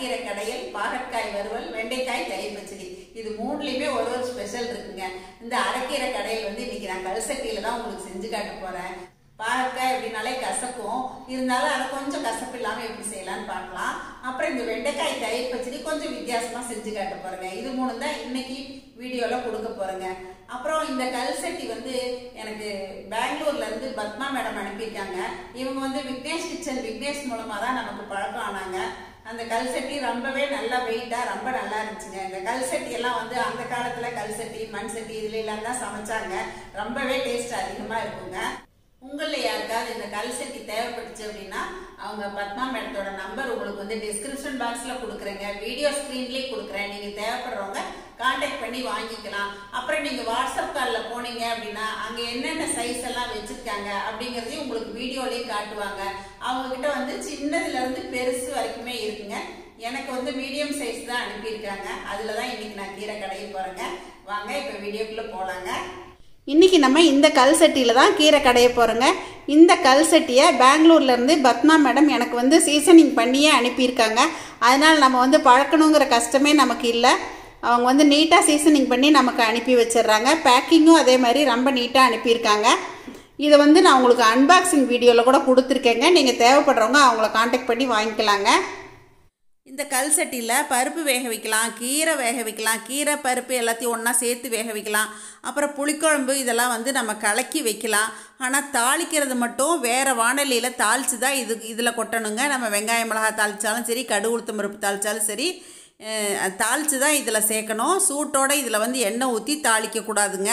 அரைக்கீரை கடையல் பாகற்காய் வறுவல் வெண்டைக்காய் தயிர் பச்சடி இது மூணுலயுமே ஒரு ஒரு ஸ்பெஷல் இருக்குங்க இந்த அரைக்கீரை கடையல் வந்து இன்னைக்கு நான் கல்சட்டியில தான் உங்களுக்கு செஞ்சு காட்ட போறேன் பாகற்காய் எப்படினாலே கசக்கும் இருந்தாலும் அதை கொஞ்சம் கசப்பு இல்லாம எப்படி செய்யலாம்னு பார்க்கலாம் அப்புறம் இந்த வெண்டைக்காய் தயிர் பச்சடி கொஞ்சம் வித்தியாசமா செஞ்சு காட்ட போறேங்க இது மூணு தான் இன்னைக்கு வீடியோல கொடுக்க போறேங்க அப்புறம் இந்த கல்சட்டி வந்து எனக்கு பெங்களூர்ல இருந்து பத்மா மேடம் அனுப்பியிருக்காங்க இவங்க வந்து விக்னேஷ் கிச்சன் விக்னேஷ் மூலமா தான் நமக்கு பழக்கம் ஆனாங்க அந்த கல்சட்டி ரொம்பவே நல்லா வெயிட்டா ரொம்ப நல்லா இருந்துச்சுங்க இந்த கல்சட்டி எல்லாம் வந்து அந்த காலத்துல கல்சட்டி மண் சட்டி இதுல எல்லாம் தான் சமைச்சாங்க ரொம்பவே டேஸ்ட் அதிகமா இருக்குங்க உங்களில் யாருக்காவது இந்த கல்சட்டி தேவைப்பட்டுச்சு அப்படின்னா அவங்க பத்மா மேடத்தோட நம்பர் உங்களுக்கு வந்து டிஸ்கிரிப்ஷன் பாக்ஸில் கொடுக்குறேங்க வீடியோ ஸ்க்ரீன்லேயே கொடுக்குறேன் நீங்கள் தேவைப்படுறவங்க காண்டாக்ட் பண்ணி வாங்கிக்கலாம் அப்புறம் நீங்கள் வாட்ஸ்அப் காலில் போனீங்க அப்படின்னா அங்கே என்னென்ன சைஸ் எல்லாம் வச்சுருக்காங்க அப்படிங்கிறதையும் உங்களுக்கு வீடியோலேயும் காட்டுவாங்க அவங்கக்கிட்ட வந்து சின்னதுலேருந்து பெருசு வரைக்குமே இருக்குங்க எனக்கு வந்து மீடியம் சைஸ் தான் அனுப்பியிருக்காங்க அதில் தான் இன்னைக்கு நான் கீரை கடைய போகிறேங்க வாங்க இப்போ வீடியோக்குள்ளே போகலாங்க இன்றைக்கி நம்ம இந்த கல் சட்டியில் தான் கீரை கடைய போகிறோங்க இந்த கல் சட்டியை பெங்களூர்லேருந்து பத்மா மேடம் எனக்கு வந்து சீசனிங் பண்ணியே அனுப்பியிருக்காங்க அதனால் நம்ம வந்து பழக்கணுங்கிற கஷ்டமே நமக்கு இல்லை அவங்க வந்து நீட்டாக சீசனிங் பண்ணி நமக்கு அனுப்பி வச்சிடுறாங்க பேக்கிங்கும் அதே மாதிரி ரொம்ப நீட்டாக அனுப்பியிருக்காங்க இதை வந்து நான் உங்களுக்கு அன்பாக்சிங் வீடியோவில் கூட கொடுத்துருக்கேங்க நீங்கள் தேவைப்படுறவங்க அவங்கள காண்டாக்ட் பண்ணி வாங்கிக்கலாங்க இந்த கல் சட்டியில் பருப்பு வேக வைக்கலாம் கீரை வேக வைக்கலாம் கீரை பருப்பு எல்லாத்தையும் ஒன்றா சேர்த்து வேக வைக்கலாம் அப்புறம் புளிக்குழம்பு இதெல்லாம் வந்து நம்ம கலக்கி வைக்கலாம் ஆனால் தாளிக்கிறது மட்டும் வேறு வானலியில் தாளித்து தான் இது இதில் கொட்டணுங்க நம்ம வெங்காயம் மிளகா தாளித்தாலும் சரி கடு உளுத்தம் பருப்பு தாளித்தாலும் சரி தாளித்து தான் இதில் சேர்க்கணும் சூட்டோடு இதில் வந்து எண்ணெய் ஊற்றி தாளிக்கக்கூடாதுங்க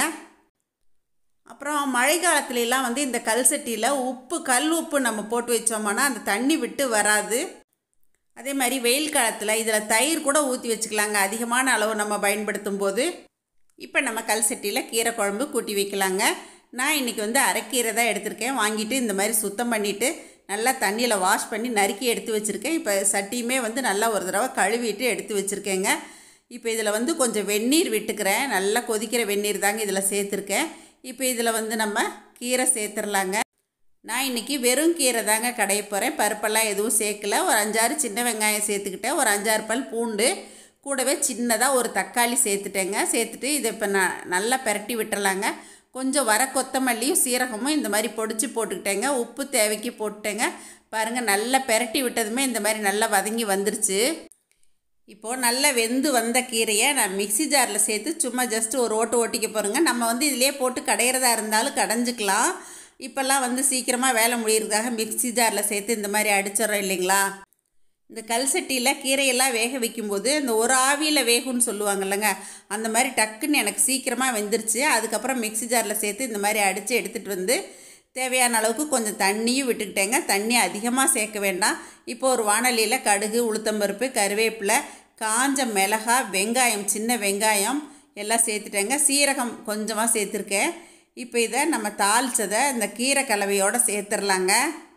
அப்புறம் மழை காலத்துலலாம் வந்து இந்த கல் சட்டியில் உப்பு கல் உப்பு நம்ம போட்டு வச்சோம்னா அந்த தண்ணி விட்டு வராது அதே மாதிரி வெயில் காலத்தில் இதில் தயிர் கூட ஊற்றி வச்சுக்கலாங்க அதிகமான அளவு நம்ம பயன்படுத்தும் போது இப்போ நம்ம கல் சட்டியில் கீரை குழம்பு கூட்டி வைக்கலாங்க நான் இன்றைக்கி வந்து அரைக்கீரை தான் எடுத்திருக்கேன் வாங்கிட்டு இந்த மாதிரி சுத்தம் பண்ணிவிட்டு நல்லா தண்ணியில் வாஷ் பண்ணி நறுக்கி எடுத்து வச்சுருக்கேன் இப்போ சட்டியுமே வந்து நல்லா ஒரு தடவை கழுவிட்டு எடுத்து வச்சுருக்கேங்க இப்போ இதில் வந்து கொஞ்சம் வெந்நீர் விட்டுக்கிறேன் நல்லா கொதிக்கிற வெந்நீர் தாங்க இதில் சேர்த்துருக்கேன் இப்போ இதில் வந்து நம்ம கீரை சேர்த்துடலாங்க நான் இன்றைக்கி வெறும் கீரை தாங்க கடைய போகிறேன் பருப்பெல்லாம் எதுவும் சேர்க்கல ஒரு அஞ்சாறு சின்ன வெங்காயம் சேர்த்துக்கிட்டேன் ஒரு அஞ்சாறு பல் பூண்டு கூடவே சின்னதாக ஒரு தக்காளி சேர்த்துட்டேங்க சேர்த்துட்டு இதை இப்போ நான் நல்லா பெரட்டி விட்டுறலாங்க கொஞ்சம் வர கொத்தமல்லியும் சீரகமும் இந்த மாதிரி பொடிச்சு போட்டுக்கிட்டேங்க உப்பு தேவைக்கு போட்டுட்டேங்க பாருங்கள் நல்லா பெரட்டி விட்டதுமே இந்த மாதிரி நல்லா வதங்கி வந்துருச்சு இப்போது நல்லா வெந்து வந்த கீரையை நான் மிக்சி ஜாரில் சேர்த்து சும்மா ஜஸ்ட் ஒரு ஓட்டு ஓட்டிக்க போகிறேங்க நம்ம வந்து இதிலே போட்டு கடையிறதா இருந்தாலும் கடைஞ்சிக்கலாம் இப்போல்லாம் வந்து சீக்கிரமாக வேலை முடியறதுக்காக மிக்சி ஜாரில் சேர்த்து இந்த மாதிரி அடிச்சிடறோம் இல்லைங்களா இந்த கல் சட்டியில் கீரையெல்லாம் வேக வைக்கும்போது இந்த ஒரு ஆவியில் வேகும்னு சொல்லுவாங்கல்லங்க அந்த மாதிரி டக்குன்னு எனக்கு சீக்கிரமாக வெந்துருச்சு அதுக்கப்புறம் மிக்சி ஜாரில் சேர்த்து இந்த மாதிரி அடித்து எடுத்துகிட்டு வந்து தேவையான அளவுக்கு கொஞ்சம் தண்ணியும் விட்டுக்கிட்டேங்க தண்ணி அதிகமாக சேர்க்க வேண்டாம் இப்போ ஒரு வானலியில் கடுகு உளுத்தம்பருப்பு கருவேப்பிலை காஞ்ச மிளகா வெங்காயம் சின்ன வெங்காயம் எல்லாம் சேர்த்துட்டேங்க சீரகம் கொஞ்சமாக சேர்த்துருக்கேன் இப்போ இதை நம்ம தாளித்ததை இந்த கீரை கலவையோடு சேர்த்துடலாங்க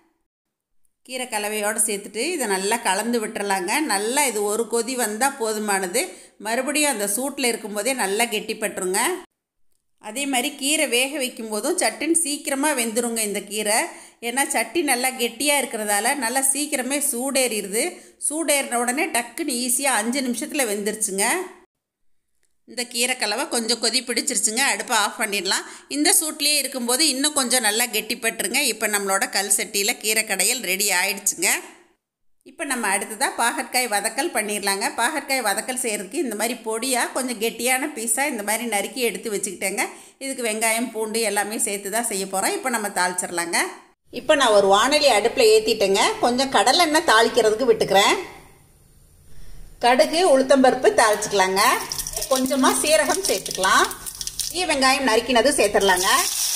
கீரை கலவையோடு சேர்த்துட்டு இதை நல்லா கலந்து விட்டுறலாங்க நல்லா இது ஒரு கொதி வந்தால் போதுமானது மறுபடியும் அந்த சூட்டில் இருக்கும்போதே நல்லா கெட்டிப்பட்டுருங்க அதே மாதிரி கீரை வேக வைக்கும் போதும் சட்டுன்னு சீக்கிரமாக வெந்துருங்க இந்த கீரை ஏன்னா சட்டி நல்லா கெட்டியாக இருக்கிறதால நல்லா சீக்கிரமே சூடேறிடுது சூடேறின உடனே டக்குன்னு ஈஸியாக அஞ்சு நிமிஷத்தில் வெந்துருச்சுங்க இந்த கீரை கலவை கொஞ்சம் கொதி பிடிச்சிருச்சுங்க அடுப்பை ஆஃப் பண்ணிடலாம் இந்த சூட்லேயே இருக்கும்போது இன்னும் கொஞ்சம் நல்லா கெட்டிப்பட்டுருங்க இப்போ நம்மளோட கல் சட்டியில் கீரை கடையல் ரெடி ஆயிடுச்சுங்க இப்போ நம்ம அடுத்ததாக பாகற்காய் வதக்கல் பண்ணிடலாங்க பாகற்காய் வதக்கல் செய்கிறதுக்கு இந்த மாதிரி பொடியாக கொஞ்சம் கெட்டியான பீஸாக இந்த மாதிரி நறுக்கி எடுத்து வச்சுக்கிட்டேங்க இதுக்கு வெங்காயம் பூண்டு எல்லாமே சேர்த்து தான் செய்ய போகிறோம் இப்போ நம்ம தாளிச்சிடலாங்க இப்போ நான் ஒரு வானொலி அடுப்பில் ஏற்றிட்டேங்க கொஞ்சம் கடலெண்ணெய் தாளிக்கிறதுக்கு விட்டுக்கிறேன் கடுகு உளுத்தம்பருப்பு தாளிச்சுக்கலாங்க கொஞ்சமாக சீரகம் சேர்த்துக்கலாம் ஈ வெங்காயம் நறுக்கினது சேர்த்துடலாங்க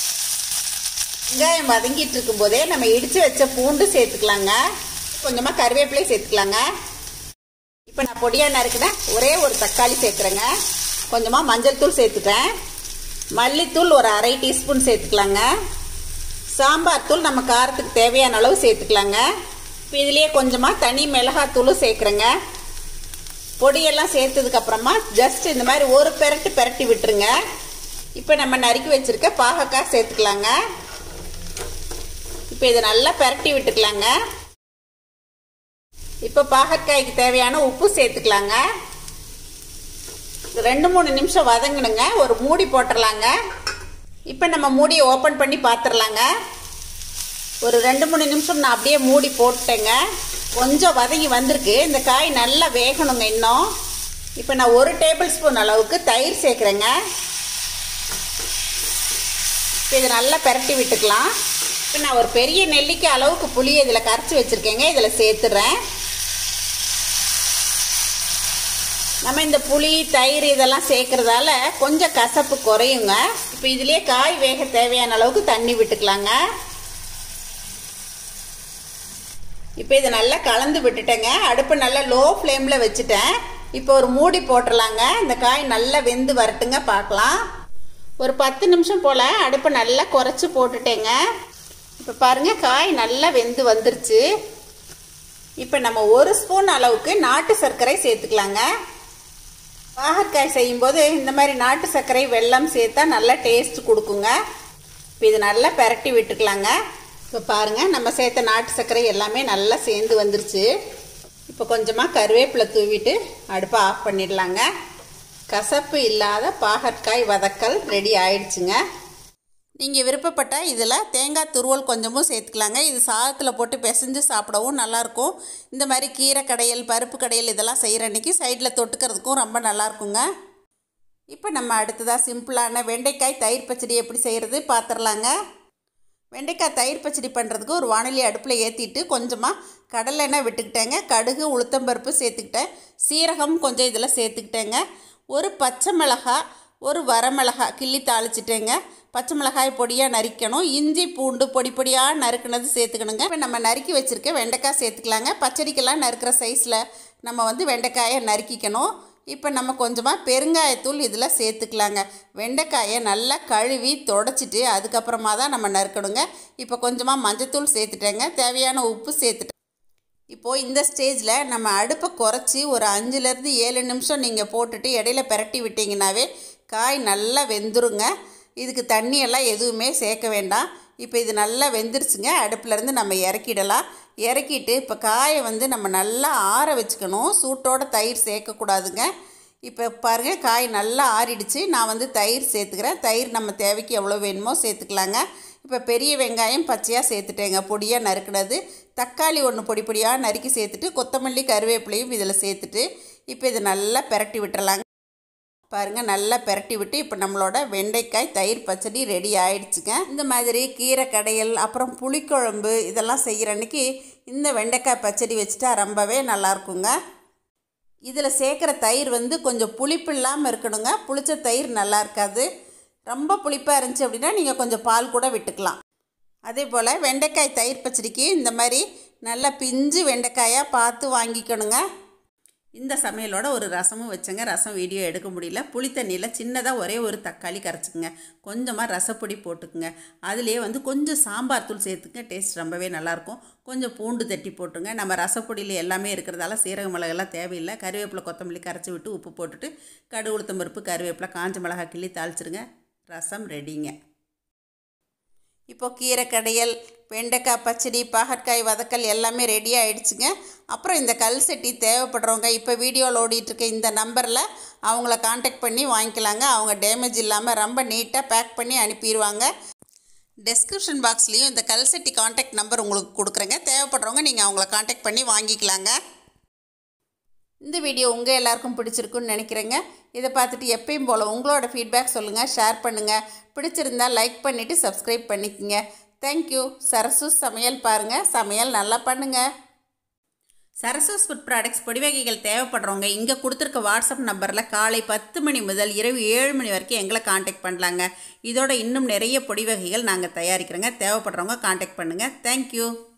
வெங்காயம் வதங்கிட்டு இருக்கும் போதே நம்ம இடித்து வச்ச பூண்டு சேர்த்துக்கலாங்க கொஞ்சமாக கருவேப்பிலை சேர்த்துக்கலாங்க இப்போ நான் பொடியாக நறுக்கினேன் ஒரே ஒரு தக்காளி சேர்க்குறேங்க கொஞ்சமாக மஞ்சள் தூள் சேர்த்துட்டேன் மல்லித்தூள் ஒரு அரை டீஸ்பூன் சேர்த்துக்கலாங்க சாம்பார் தூள் நம்ம காரத்துக்கு தேவையான அளவு சேர்த்துக்கலாங்க இப்போ இதுலேயே கொஞ்சமாக தனி மிளகாத்தூளும் சேர்க்குறேங்க பொடியெல்லாம் சேர்த்ததுக்கப்புறமா ஜஸ்ட் இந்த மாதிரி ஒரு பெரட்டு பெரட்டி விட்டுருங்க இப்போ நம்ம நறுக்கி வச்சுருக்க பாகக்காய் சேர்த்துக்கலாங்க இப்போ இதை நல்லா பெரட்டி விட்டுக்கலாங்க இப்போ பாகற்காய்க்கு தேவையான உப்பு சேர்த்துக்கலாங்க ரெண்டு மூணு நிமிஷம் வதங்கணுங்க ஒரு மூடி போட்டுடலாங்க இப்போ நம்ம மூடியை ஓப்பன் பண்ணி பார்த்துடலாங்க ஒரு ரெண்டு மூணு நிமிஷம் நான் அப்படியே மூடி போட்டேங்க கொஞ்சம் வதங்கி வந்திருக்கு இந்த காய் நல்லா வேகணுங்க இன்னும் இப்போ நான் ஒரு டேபிள் ஸ்பூன் அளவுக்கு தயிர் சேர்க்குறேங்க இப்போ இதை நல்லா பெரட்டி விட்டுக்கலாம் இப்போ நான் ஒரு பெரிய நெல்லிக்காய் அளவுக்கு புளியை இதில் கரைச்சி வச்சுருக்கேங்க இதில் சேர்த்துறேன் நம்ம இந்த புளி தயிர் இதெல்லாம் சேர்க்கறதால கொஞ்சம் கசப்பு குறையுங்க இப்போ இதுலேயே காய் வேக தேவையான அளவுக்கு தண்ணி விட்டுக்கலாங்க இப்போ இதை நல்லா கலந்து விட்டுட்டேங்க அடுப்பு நல்லா லோ ஃப்ளேமில் வச்சுட்டேன் இப்போ ஒரு மூடி போட்டுடலாங்க இந்த காய் நல்லா வெந்து வரட்டுங்க பார்க்கலாம் ஒரு பத்து நிமிஷம் போல் அடுப்பை நல்லா குறைச்சி போட்டுட்டேங்க இப்போ பாருங்கள் காய் நல்லா வெந்து வந்துருச்சு இப்போ நம்ம ஒரு ஸ்பூன் அளவுக்கு நாட்டு சர்க்கரை சேர்த்துக்கலாங்க பாகற்காய் செய்யும்போது இந்த மாதிரி நாட்டு சர்க்கரை வெல்லம் சேர்த்தா நல்லா டேஸ்ட் கொடுக்குங்க இப்போ இது நல்லா பெரட்டி விட்டுக்கலாங்க இப்போ பாருங்கள் நம்ம சேர்த்த நாட்டு சர்க்கரை எல்லாமே நல்லா சேர்ந்து வந்துருச்சு இப்போ கொஞ்சமாக கருவேப்பிலை தூவிட்டு அடுப்பை ஆஃப் பண்ணிடலாங்க கசப்பு இல்லாத பாகற்காய் வதக்கல் ரெடி ஆயிடுச்சுங்க நீங்கள் விருப்பப்பட்டால் இதில் தேங்காய் துருவல் கொஞ்சமும் சேர்த்துக்கலாங்க இது சாதத்தில் போட்டு பிசைஞ்சு சாப்பிடவும் நல்லாயிருக்கும் இந்த மாதிரி கீரை கடையல் பருப்பு கடையல் இதெல்லாம் செய்கிற அன்றைக்கி சைடில் தொட்டுக்கிறதுக்கும் ரொம்ப நல்லாயிருக்குங்க இப்போ நம்ம அடுத்ததாக சிம்பிளான வெண்டைக்காய் தயிர் பச்சடி எப்படி செய்கிறது பார்த்துடலாங்க வெண்டைக்காய் தயிர் பச்சடி பண்ணுறதுக்கு ஒரு வானிலை அடுப்பில் ஏற்றிட்டு கொஞ்சமாக கடலை எண்ணெய் விட்டுக்கிட்டேங்க கடுகு உளுத்தம்பருப்பு சேர்த்துக்கிட்டேன் சீரகம் கொஞ்சம் இதில் சேர்த்துக்கிட்டேங்க ஒரு பச்சை மிளகாய் ஒரு வரமிளகா கிள்ளி தாளிச்சிட்டேங்க பச்சை மிளகாய் பொடியாக நறுக்கணும் இஞ்சி பூண்டு பொடி பொடியாக நறுக்குனது சேர்த்துக்கணுங்க இப்போ நம்ம நறுக்கி வச்சுருக்க வெண்டைக்காய் சேர்த்துக்கலாங்க பச்சடிக்கெல்லாம் நறுக்கிற சைஸில் நம்ம வந்து வெண்டைக்காயை நறுக்கிக்கணும் இப்போ நம்ம கொஞ்சமாக பெருங்காயத்தூள் இதில் சேர்த்துக்கலாங்க வெண்டைக்காயை நல்லா கழுவி தொடச்சிட்டு அதுக்கப்புறமா தான் நம்ம நறுக்கணுங்க இப்போ கொஞ்சமாக மஞ்சத்தூள் சேர்த்துட்டேங்க தேவையான உப்பு சேர்த்துட்டேன் இப்போது இந்த ஸ்டேஜில் நம்ம அடுப்பை குறைச்சி ஒரு அஞ்சுலேருந்து ஏழு நிமிஷம் நீங்கள் போட்டுட்டு இடையில பெரட்டி விட்டிங்கனாவே காய் நல்லா வெந்துருங்க இதுக்கு தண்ணியெல்லாம் எதுவுமே சேர்க்க வேண்டாம் இப்போ இது நல்லா வெந்துருச்சுங்க அடுப்புலேருந்து நம்ம இறக்கிடலாம் இறக்கிட்டு இப்போ காயை வந்து நம்ம நல்லா ஆற வச்சுக்கணும் சூட்டோட தயிர் சேர்க்கக்கூடாதுங்க இப்போ பாருங்கள் காய் நல்லா ஆறிடுச்சு நான் வந்து தயிர் சேர்த்துக்கிறேன் தயிர் நம்ம தேவைக்கு எவ்வளோ வேணுமோ சேர்த்துக்கலாங்க இப்போ பெரிய வெங்காயம் பச்சையாக சேர்த்துட்டேங்க பொடியாக நறுக்கினது தக்காளி ஒன்று பொடி பொடியாக நறுக்கி சேர்த்துட்டு கொத்தமல்லி கருவேப்பிலையும் இதில் சேர்த்துட்டு இப்போ இதை நல்லா பெரட்டி விட்டுறலாங்க பாருங்கள் நல்லா பெரட்டி விட்டு இப்போ நம்மளோட வெண்டைக்காய் தயிர் பச்சடி ரெடி ஆயிடுச்சுங்க இந்த மாதிரி கீரை கடையல் அப்புறம் புளிக்குழம்பு இதெல்லாம் செய்கிற அன்னைக்கு இந்த வெண்டைக்காய் பச்சடி வச்சுட்டா ரொம்பவே நல்லாயிருக்குங்க இதில் சேர்க்குற தயிர் வந்து கொஞ்சம் புளிப்பு இல்லாமல் இருக்கணுங்க புளிச்ச தயிர் நல்லா இருக்காது ரொம்ப புளிப்பாக இருந்துச்சு அப்படின்னா நீங்கள் கொஞ்சம் பால் கூட விட்டுக்கலாம் அதே போல் வெண்டைக்காய் தயிர் பச்சடிக்கு இந்த மாதிரி நல்லா பிஞ்சு வெண்டைக்காயாக பார்த்து வாங்கிக்கணுங்க இந்த சமையலோட ஒரு ரசமும் வச்சேங்க ரசம் வீடியோ எடுக்க முடியல புளி தண்ணியில் சின்னதாக ஒரே ஒரு தக்காளி கரைச்சிக்குங்க கொஞ்சமாக ரசப்பொடி போட்டுக்குங்க அதுலேயே வந்து கொஞ்சம் சாம்பார் தூள் சேர்த்துங்க டேஸ்ட் ரொம்பவே நல்லாயிருக்கும் கொஞ்சம் பூண்டு தட்டி போட்டுங்க நம்ம ரசப்பொடியில் எல்லாமே இருக்கிறதால சீரக மிளகெல்லாம் தேவையில்லை கருவேப்பிலை கொத்தமல்லி கரைச்சி விட்டு உப்பு போட்டுட்டு கடுகு உளுத்தம் பருப்பு கருவேப்பிலை காஞ்ச மிளகாய் கிள்ளி தாளிச்சிருங்க ரசம் ரெடிங்க இப்போ கீரை கடையல் வெண்டைக்காய் பச்சடி பாகற்காய் வதக்கல் எல்லாமே ரெடி ஆயிடுச்சுங்க அப்புறம் இந்த கல் சட்டி தேவைப்படுறவங்க இப்போ வீடியோவில் ஓடிட்டுருக்க இந்த நம்பரில் அவங்கள காண்டாக்ட் பண்ணி வாங்கிக்கலாங்க அவங்க டேமேஜ் இல்லாமல் ரொம்ப நீட்டாக பேக் பண்ணி அனுப்பிடுவாங்க டெஸ்கிரிப்ஷன் பாக்ஸ்லேயும் இந்த கல் சட்டி காண்டாக்ட் நம்பர் உங்களுக்கு கொடுக்குறேங்க தேவைப்படுறவங்க நீங்கள் அவங்கள காண்டாக்ட் பண்ணி வாங்கிக்கலாங்க இந்த வீடியோ உங்கள் எல்லாருக்கும் பிடிச்சிருக்குன்னு நினைக்கிறேங்க இதை பார்த்துட்டு எப்பயும் போல் உங்களோட ஃபீட்பேக் சொல்லுங்கள் ஷேர் பண்ணுங்கள் பிடிச்சிருந்தா லைக் பண்ணிவிட்டு சப்ஸ்கிரைப் பண்ணிக்கோங்க தேங்க்யூ சரசூஸ் சமையல் பாருங்கள் சமையல் நல்லா பண்ணுங்கள் சரசூஸ் ஃபுட் ப்ராடக்ட்ஸ் பொடி வகைகள் தேவைப்படுறவங்க இங்கே கொடுத்துருக்க வாட்ஸ்அப் நம்பரில் காலை பத்து மணி முதல் இரவு ஏழு மணி வரைக்கும் எங்களை காண்டாக்ட் பண்ணலாங்க இதோட இன்னும் நிறைய பொடி வகைகள் நாங்கள் தயாரிக்கிறோங்க தேவைப்படுறவங்க காண்டாக்ட் பண்ணுங்கள் தேங்க்யூ